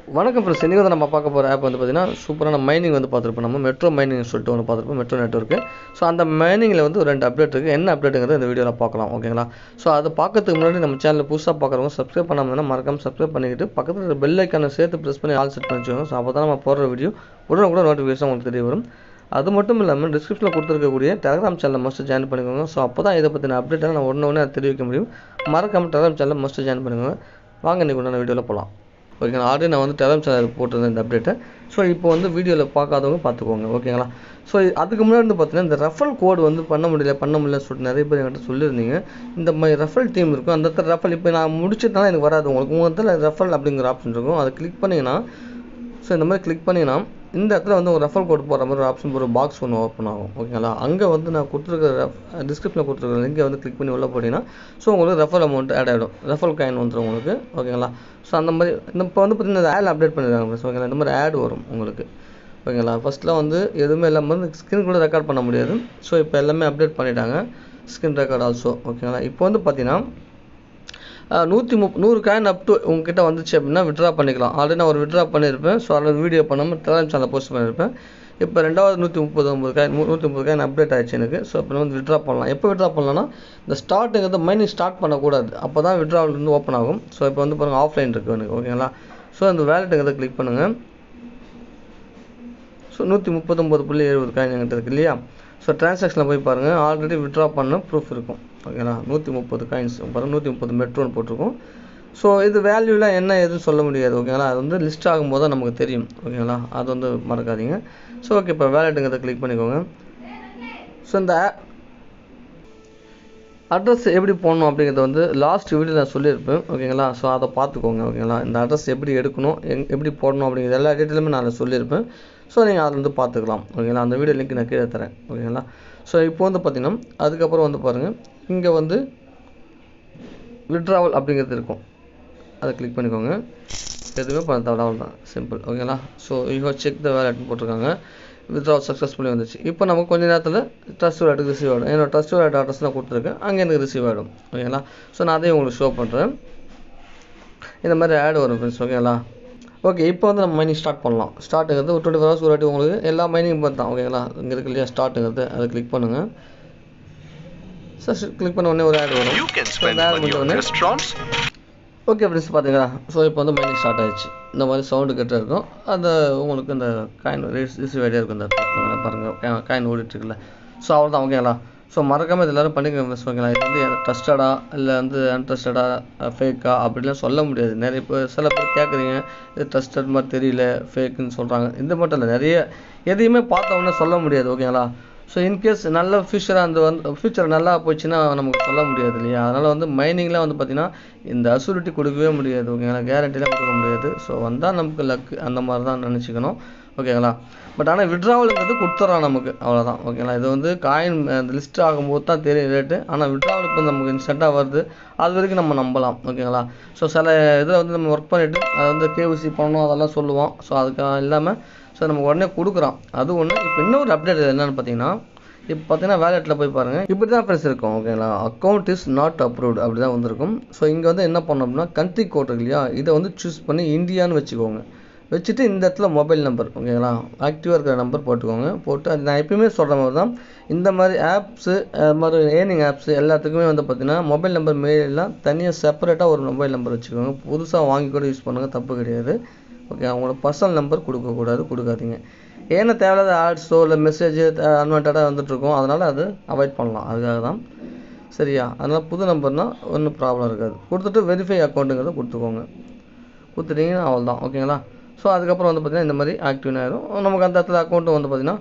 வணக்கம் ஃப்ரெண்ட்ஸ் இன்றைக்கி வந்து நம்ம பார்க்க போகிற ஆப் வந்து பார்த்திங்கன்னா சூப்பரான மைனிங் வந்து பார்த்துருப்போம் நம்ம மெட்ரோ மைனிங் சொல்லிட்டு ஒன்று பார்த்துருப்போம் மெட்ரோ நெட்ஒர்க்கு ஸோ அந்த மைனிங்கில் வந்து ஒரு ரெண்டு அப்டேட் இருக்குது என்ன அப்டேட்டுங்கிறது இந்த வீடியோவில் பார்க்கலாம் ஓகேங்களா ஸோ அதை பார்க்கறதுக்கு முன்னாடி நம்ம சேனலில் புதுசாக பார்க்குறவங்க சப்ஸ்கிரைப் பண்ணாமல் மறக்காம சப்ஸ்கிரைப் பண்ணிக்கிட்டு பக்கத்தில் இருக்கிற பெல் ஐக்கானை சேர்த்து ப்ரெஸ் பண்ணி ஆல் செட் பண்ணி வச்சுக்கோங்க ஸோ அப்போ தான் நம்ம போடுற வீடியோ உடனே கூட நோட்டிஃபிகேஷன் உங்களுக்கு தெரிய வரும் அது மட்டும் இல்லாமல் டிஸ்கிரிப்ஷனில் கொடுத்துருக்கக்கூடிய டெலகிராம் சேனலில் மஸ்ட் ஜாயின் பண்ணிக்கோங்க ஸோ அப்போ தான் இதை பற்றின அப்டேட்டை நான் ஒன்று ஒன்று தெரிவிக்க முடியும் மறக்காமல் டெலகிராம் சேனலில் மஸ்ட் ஜாயின் பண்ணிக்கோங்க வாங்க இன்றைக்கி உண்டான வீடியோவில் போகலாம் ஓகேங்களா ஆல்ரெடி நான் வந்து டெலகிராம் சேனல் போட்டிருந்தேன் இந்த அப்டேட்டை ஸோ இப்போ வந்து வீடியோவில் பார்க்காதவங்க பார்த்துக்கோங்க ஓகேங்களா ஸோ அதுக்கு முன்னாடி வந்து பார்த்தீங்கன்னா இந்த ரெஃபல் கோட் வந்து பண்ண முடியல பண்ண முடியல சொல்லிட்டு நிறைய பேர் என்கிட்ட சொல்லியிருந்தீங்க இந்த மாதிரி ரெஃபல் டீம் இருக்கும் அந்த இடத்துல ரெஃபல் இப்போ நான் முடிச்சதுனால எனக்கு வராது உங்களுக்கு உங்கள் இடத்துல ரெஃபல் அப்படிங்கிற ஆப்ஷன் இருக்கும் அதை கிளிக் பண்ணிங்கன்னா ஸோ இந்த மாதிரி கிளிக் பண்ணிங்கன்னா இந்த இடத்துல வந்து ஒரு ரெஃபர் கோட் போடுற மாதிரி ஒரு ஆப்ஷன் ஒரு பாக்ஸ் ஒன்று ஓப்பன் ஆகும் ஓகேங்களா அங்கே வந்து நான் கொடுத்துருக்க டிஸ்கிரிப்ஷனில் கொடுத்துருக்க லிங்கை வந்து கிளிக் பண்ணி உள்ளே போட்டிங்கன்னா ஸோ உங்களுக்கு ரெஃபர் அமௌண்ட் ஆட் ஆகிடும் ரெஃபர் காயின் வந்துடும் உங்களுக்கு ஓகேங்களா ஸோ அந்த மாதிரி இந்த இப்போ வந்து பார்த்தீங்கன்னா ஆட் அப்டேட் பண்ணியிருக்காங்க friends. ஓகேங்களா இந்த மாதிரி ஆட் வரும் உங்களுக்கு ஓகேங்களா ஃபஸ்ட்டில் வந்து எதுவுமே இல்லாமல் வந்து ஸ்க்ரீன் கூட ரெக்கார்ட் பண்ண முடியாது ஸோ இப்போ எல்லாமே அப்டேட் பண்ணிட்டாங்க ஸ்க்ரீன் ரெக்கார்ட் ஆல்சோ ஓகேங்களா இப்போ வந்து பார்த்தீங்கன்னா நூற்றி முப் நூறு காயின் அப் டு உங்ககிட்ட வந்துச்சு அப்படின்னா விட்ரா பண்ணிக்கலாம் ஆல்ரெடி நான் ஒரு விட்ரா பண்ணியிருப்பேன் ஸோ அதில் வீடியோ பண்ணாமல் டெலிகிராம் சேனலில் போஸ்ட் பண்ணியிருப்பேன் இப்போ ரெண்டாவது நூற்றி முப்பது ஒம்பது காயின் நூற்றி முப்பது காயின் அப்டேட் ஆயிடுச்சு எனக்கு ஸோ இப்போ வந்து விட்ரா பண்ணலாம் எப்போ விட்ரா பண்ணலாம்னா இந்த ஸ்டார்ட்டுங்கிறது மைனிங் ஸ்டார்ட் பண்ணக்கூடாது அப்போ தான் விட்ராவிலேருந்து ஓப்பன் ஆகும் ஸோ இப்போ வந்து பாருங்கள் ஆஃப்லைன் இருக்குது எனக்கு ஓகேங்களா ஸோ அந்த வேலெட்டுங்கிறத கிளிக் பண்ணுங்கள் ஸோ நூற்றி முப்பத்தொம்பது புள்ளி எழுபது காயின் என்கிட்ட இருக்கு இல்லையா ஸோ டிரான்சாக்ஷனில் போய் பாருங்கள் ஆல்ரெடி விட்ரா பண்ண ப்ரூஃப் இருக்கும் ஓகேங்களா நூற்றி முப்பது காயின்ஸ் பாருங்கள் நூற்றி முப்பது மெட்ரோன்னு போட்டிருக்கோம் ஸோ இது வேல்யூலாம் என்ன எதுவும் சொல்ல முடியாது ஓகேங்களா அது வந்து லிஸ்ட் ஆகும்போது தான் நமக்கு தெரியும் ஓகேங்களா அது வந்து மறக்காதீங்க ஸோ ஓகே இப்போ வேலெட்டுங்கிறத கிளிக் பண்ணிக்கோங்க ஸோ இந்த அட்ரஸ் எப்படி போடணும் அப்படிங்கிறத வந்து லாஸ்ட் வீடியோ நான் சொல்லியிருப்பேன் ஓகேங்களா ஸோ அதை பார்த்துக்கோங்க ஓகேங்களா இந்த அட்ரஸ் எப்படி எடுக்கணும் எங் எப்படி போடணும் அப்படிங்கிறது எல்லா டீட்டெயிலுமே நான் அதில் சொல்லியிருப்பேன் ஸோ நீங்கள் அதில் வந்து பார்த்துக்கலாம் ஓகேங்களா அந்த வீடியோ லிங்க் நான் கீழே தரேன் ஓகேங்களா ஸோ இப்போ வந்து பார்த்தீங்கன்னா அதுக்கப்புறம் வந்து பாருங்கள் இங்கே வந்து விட்ராவல் அப்படிங்கிறது இருக்கும் அதை கிளிக் பண்ணிக்கோங்க எதுவுமே பண்ண தேவையில்ல தான் சிம்பிள் ஓகேங்களா ஸோ யூ செக் த வேலட்னு போட்டிருக்காங்க வித்ட்ராவல் சக்ஸஸ்ஃபுல்லி வந்துச்சு இப்போ நமக்கு கொஞ்ச நேரத்தில் ட்ரஸ்ட் வேலட்டுக்கு ரிசீவ் ஆகிடும் என்னோட ட்ரஸ்ட் வேலட் அட்ரஸ் நான் கொடுத்துருக்கேன் அங்கே எனக்கு ரிசீவ் ஆகிடும் ஓகேங்களா ஸோ நான் அதையும் உங்களுக்கு ஷோ பண்ணுறேன் இந்த மாதிரி ஆட் வரும் ஃப்ரெண்ட்ஸ் ஓகேங்களா ஓகே இப்போ வந்து நம்ம மைனிங் ஸ்டார்ட் பண்ணலாம் ஸ்டார்ட்டுங்கிறது ஒரு டுவெண்ட்டி ஃபோர் ஹவர்ஸ் ஒரு வாட்டி உங்களுக்கு எல்லா மைனிங் பார்த்து தான் ஓகேங்களா இங்கே இருக்கு இல்லையா ஸ்டார்ட்டுங்கிறது அதை கிளிக் பண்ணுங்கள் சார் கிளிக் பண்ண உடனே ஒரு ஆட் வரும் You can So, spend இந்த ad money முடிஞ்ச on உடனே restaurants, ஓகே ஃப்ரெண்ட்ஸ் பார்த்தீங்களா ஸோ இப்போ வந்து மைனிங் ஸ்டார்ட் ஆயிடுச்சு இந்த மாதிரி சவுண்டு கிட்ட இருக்கும் அந்த உங்களுக்கு இந்த காயின் ரிசீவ் ஐடியா இருக்கும் இந்த இடத்துல. பாருங்கள் காயின் ஓடிட்டுருக்குல்ல ஸோ அவ்வளோ தான் ஓகேங்களா ஸோ மறக்காமல் இது எல்லோரும் பண்ணிக்க மிஸ் ஓகேங்களா இது வந்து ட்ரஸ்டடா இல்லை வந்து அன்ட்ரஸ்டடா ஃபேக்கா அப்படிலாம் சொல்ல முடியாது நிறைய பேர் சில பேர் கேட்குறீங்க இது ட்ரஸ்டட் மாதிரி தெரியல ஃபேக்குன்னு சொல்கிறாங்க இந்த மட்டும் இல்லை நிறைய எதையுமே பார்த்த உடனே சொல்ல முடியாது ஓகேங்களா ஸோ இன்கேஸ் நல்ல ஃபியூச்சராக அந்த வந்து ஃபியூச்சர் நல்லா போச்சுன்னா நமக்கு சொல்ல முடியாது இல்லையா அதனால் வந்து மைனிங்லாம் வந்து பார்த்திங்கன்னா இந்த அசூரிட்டி கொடுக்கவே முடியாது ஓகேங்களா கேரண்டிலாம் கொடுக்க முடியாது ஸோ வந்தால் நமக்கு லக்கு அந்த மாதிரி தான் நினச்சிக்கணும் ஓகேங்களா பட் ஆனால் விட்ராவலுங்கிறது கொடுத்துட்றான் நமக்கு அவ்வளோதான் ஓகேங்களா இது வந்து காயின் அந்த லிஸ்ட் ஆகும்போது தான் தெரியும் ரேட்டு ஆனால் விட்ராவல் இப்போ நமக்கு இன்ஸ்டண்ட்டாக வருது அது வரைக்கும் நம்ம நம்பலாம் ஓகேங்களா ஸோ சில இதில் வந்து நம்ம ஒர்க் பண்ணிவிட்டு அதை வந்து கேவிசி பண்ணணும் அதெல்லாம் சொல்லுவோம் ஸோ அதுக்கு இல்லாமல் ஸோ நமக்கு உடனே கொடுக்குறான் அது ஒன்று இப்போ இன்னொரு அப்டேட் என்னென்னு பார்த்தீங்கன்னா இப்போ பார்த்தீங்கன்னா வேலெட்டில் போய் பாருங்கள் இப்படி தான் ஃப்ரெண்ட்ஸ் இருக்கும் ஓகேங்களா அக்கௌண்ட் இஸ் நாட் அப்ரூவ்டு அப்படி தான் வந்திருக்கும் ஸோ இங்கே வந்து என்ன பண்ணோம் அப்படின்னா கண்ட்ரி கோட் இருக்கு இல்லையா இதை வந்து சூஸ் பண்ணி இந்தியான்னு வச்சுக்கோங்க வச்சுட்டு இந்த இடத்துல மொபைல் நம்பர் ஓகேங்களா ஆக்டிவாக இருக்கிற நம்பர் போட்டுக்கோங்க போட்டு அது நான் எப்பயுமே சொல்கிற மாதிரி தான் இந்த மாதிரி ஆப்ஸு அது மாதிரி ஏர்னிங் ஆப்ஸு எல்லாத்துக்குமே வந்து பார்த்தீங்கன்னா மொபைல் நம்பர் மெயிலெல்லாம் தனியாக செப்பரேட்டாக ஒரு மொபைல் நம்பர் வச்சுக்கோங்க புதுசாக வாங்கி கூட யூஸ் பண்ணுங்கள் தப்பு கிடையாது ஓகே அவங்களோட பர்சனல் நம்பர் கொடுக்கக்கூடாது கொடுக்காதீங்க ஏன்னா தேவையில்லாத ஆட்ஸோ இல்லை மெசேஜ் அன்வான்டாக வந்துட்டுருக்கோம் அதனால் அது அவாய்ட் பண்ணலாம் அதுக்காக தான் சரியா அதனால் புது நம்பர்னால் ஒன்றும் ப்ராப்ளம் இருக்காது கொடுத்துட்டு வெரிஃபை அக்கௌண்ட்டுங்கிறத கொடுத்துக்கோங்க கொடுத்துட்டீங்கன்னா அவள் தான் ஓகேங்களா ஸோ அதுக்கப்புறம் வந்து பார்த்திங்கன்னா இந்த மாதிரி ஆக்டிவ் ஆயிரும் நமக்கு அந்த இடத்துல அக்கௌண்ட்டும் வந்து பார்த்திங்கன்னா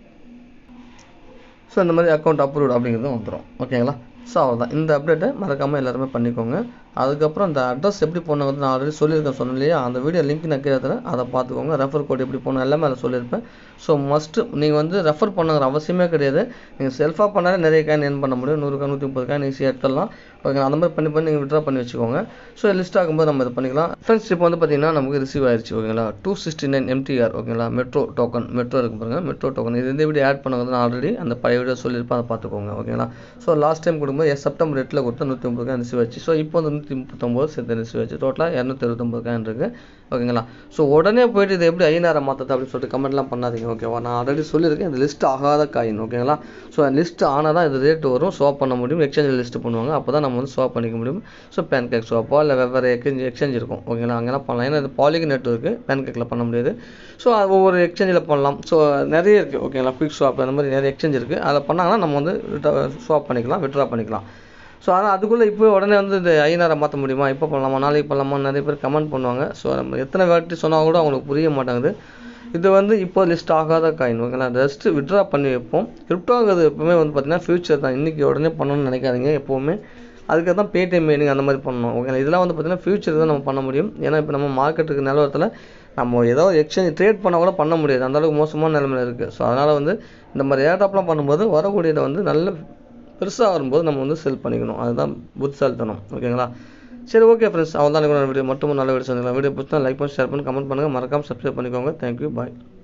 ஸோ இந்த மாதிரி அக்கௌண்ட் அப்ரூவ்ட் அப்படிங்கிறது வந்துடும் ஓகேங்களா ஸோ அவ்வளோதான் இந்த அப்டேட்டை மறக்காமல் எல்லாருமே பண்ணிக்கோங்க அதுக்கப்புறம் இந்த அட்ரஸ் எப்படி போனது நான் ஆல்ரெடி சொல்லியிருக்கேன் சொன்னேன் இல்லையா அந்த வீடியோ லிங்க் நான் கீழே தரேன் அதை பார்த்துக்கோங்க ரெஃபர் கோட் எப்படி போகணும் எல்லாமே அதில் சொல்லியிருப்பேன் ஸோ மஸ்ட்டு நீங்கள் வந்து ரெஃபர் பண்ணுங்கிற அவசியமே கிடையாது நீங்கள் செல்ஃபாக பண்ணாலே நிறைய காயின் என் பண்ண முடியும் நூறு நூற்றி முப்பது காயின் ஈஸியாக எடுத்துடலாம் ஓகே அந்த மாதிரி பண்ணி பண்ணி நீங்கள் விட்ரா பண்ணி வச்சுக்கோங்க ஸோ லிஸ்ட் ஆகும்போது நம்ம இது பண்ணிக்கலாம் ஃப்ரெண்ட்ஸ் இப்போ வந்து பார்த்தீங்கன்னா நமக்கு ரிசீவ் ஆயிடுச்சு ஓகேங்களா டூ சிக்ஸ்டி நைன் எம்டிஆர் ஓகேங்களா மெட்ரோ டோக்கன் மெட்ரோ இருக்கு பாருங்க மெட்ரோ டோக்கன் இது இந்த வீடியோ ஆட் பண்ணது நான் ஆல்ரெடி அந்த பழைய வீடியோ சொல்லியிருப்பேன் அதை பார்த்துக்கோங்க ஓகேங்களா ஸோ லாஸ்ட் டைம் கொடுக்கும்போது எஸ் செப்டம்பர் எட்டில் கொடுத்தா நூற்றி முப்பது காயின் ரிசீவ் ஆச்சு ஸோ இப்போ வந்து நூற்றி முப்பத்தொம்போது சேர்த்து ரிசீவ் ஆச்சு டோட்டலாக இரநூத்தி எழுபத்தொம்பது காயின் இருக்குது ஓகேங்களா ஸோ உடனே போயிட்டு இது எப்படி ஐநாயிரம் மாற்றது அப்படின்னு சொல்லிட்டு கமெண்ட்லாம் பண்ணாதீங்க ஓகேவா நான் ஆல்ரெடி சொல்லியிருக்கேன் இது லிஸ்ட் ஆகாத காயின் ஓகேங்களா ஸோ லிஸ்ட் ஆனால் தான் இது ரேட் வரும் ஸ்வாப் பண்ண முடியும் எக்ஸ்சேஞ்சில் லிஸ்ட் பண்ணுவாங்க அப்போ தான் நம்ம வந்து ஸ்வாப் பண்ணிக்க முடியும் ஸோ பேன் கேக் ஸ்வாப்போ இல்லை வெவ்வேறு எக்ஸ்சேஞ்ச் எக்ஸ்சேஞ்ச் இருக்கும் ஓகேங்களா அங்கெல்லாம் பண்ணலாம் ஏன்னா இது பாலிகி நெட் இருக்குது பேன் கேக்கில் பண்ண முடியாது ஸோ அது ஒவ்வொரு எக்ஸ்சேஞ்சில் பண்ணலாம் ஸோ நிறைய இருக்குது ஓகேங்களா குயிக் ஸ்வாப் அந்த மாதிரி நிறைய எக்ஸ்சேஞ்ச் இருக்குது அதை பண்ணாங்கன்னா நம்ம வந்து ஸ்வாப் பண்ணிக்கலாம் விட்ரா பண்ணிக்கலாம் ஸோ ஆனால் அதுக்குள்ளே இப்போ உடனே வந்து இந்த ஐநாரை மாற்ற முடியுமா இப்போ பண்ணலாமா நாளைக்கு பண்ணலாமா நிறைய பேர் கமெண்ட் பண்ணுவாங்க ஸோ நம்ம எத்தனை வாட்டி சொன்னால் கூட அவங்களுக்கு புரிய மாட்டேங்குது இது வந்து இப்போ லிஸ்ட் ஆகாத காயின் ஓகேங்களா ஜஸ்ட் விட்ரா பண்ணி வைப்போம் கிரிப்டோங்கிறது எப்பவுமே வந்து பார்த்தீங்கன்னா ஃபியூச்சர் தான் இன்றைக்கி உடனே பண்ணணும்னு நினைக்காதீங்க எப்போவுமே அதுக்கு தான் பேடிஎம் மெயினிங் அந்த மாதிரி பண்ணணும் ஓகேங்களா இதெல்லாம் வந்து பார்த்தீங்கன்னா ஃபியூச்சர் தான் நம்ம பண்ண முடியும் ஏன்னா இப்போ நம்ம மார்க்கெட்டுக்கு நிலவரத்தில் நம்ம ஏதோ எக்ஸ்சேஞ்ச் ட்ரேட் பண்ணால் கூட பண்ண முடியாது அந்த அளவுக்கு மோசமான நிலைமையில் இருக்குது ஸோ அதனால் வந்து இந்த மாதிரி ஏர்டாப்லாம் பண்ணும்போது வரக்கூடியதை வந்து நல்ல பெருசாக வரும்போது நம்ம வந்து செல் பண்ணிக்கணும் அதுதான் புத்திசாலித்தனம் ஓகேங்களா சரி ஓகே ஃப்ரெண்ட்ஸ் அவள் தான் வீடியோ மட்டும் நல்ல வீடியோ செஞ்சுக்கலாம் வீடியோ பிடிச்சா லைக் பண்ணி ஷேர் பண்ணி கமெண்ட் பண்ணுங்கள் மறக்காமல் சப்ஸ்கிரைப் பண்ணிக்கோங்க தேங்க்யூ பாய்